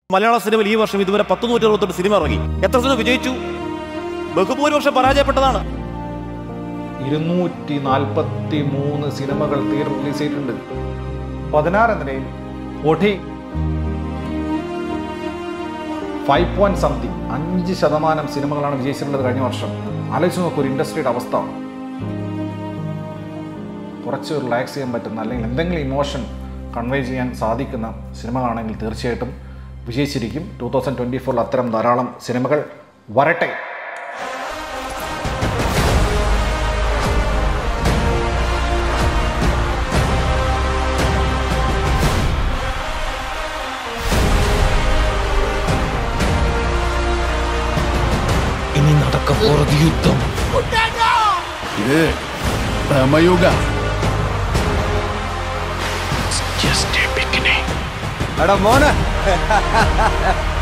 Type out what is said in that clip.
മലയാള സിനിമയിൽ ഈ വർഷം ഇതുവരെ പത്ത് നൂറ്റി അറുപത്തെട്ട് സിനിമ ഇറങ്ങി എത്ര സിനിമ വിജയിച്ചു ബഹുഭൂരിപക്ഷം പരാജയപ്പെട്ടതാണ് ഇരുന്നൂറ്റി നാൽപ്പത്തി മൂന്ന് സിനിമകൾ തീർ റിലീസ് ചെയ്തിട്ടുണ്ട് പതിനാറ് ഒടി ഫൈവ് പോയിന്റ് സംതിങ് അഞ്ച് ശതമാനം സിനിമകളാണ് വിജയിച്ചിട്ടുള്ളത് കഴിഞ്ഞ വർഷം ആലോചിച്ച് നോക്കൂ ഒരു ഇൻഡസ്ട്രിയുടെ അവസ്ഥ കുറച്ച് റിലാക്സ് ചെയ്യാൻ പറ്റുന്ന അല്ലെങ്കിൽ എന്തെങ്കിലും ഇമോഷൻ കൺവേ ചെയ്യാൻ സാധിക്കുന്ന സിനിമകളാണെങ്കിൽ തീർച്ചയായിട്ടും വിജയിച്ചിരിക്കും ടൂ തൗസൻഡ് ട്വൻറ്റി ഫോറിൽ അത്തരം ധാരാളം സിനിമകൾ വരട്ടെ ഇനി നടക്കാൻ പോறது യുദ്ധം ഇത് ഭ്രമയുഗ just a beginning എടാ മോനെ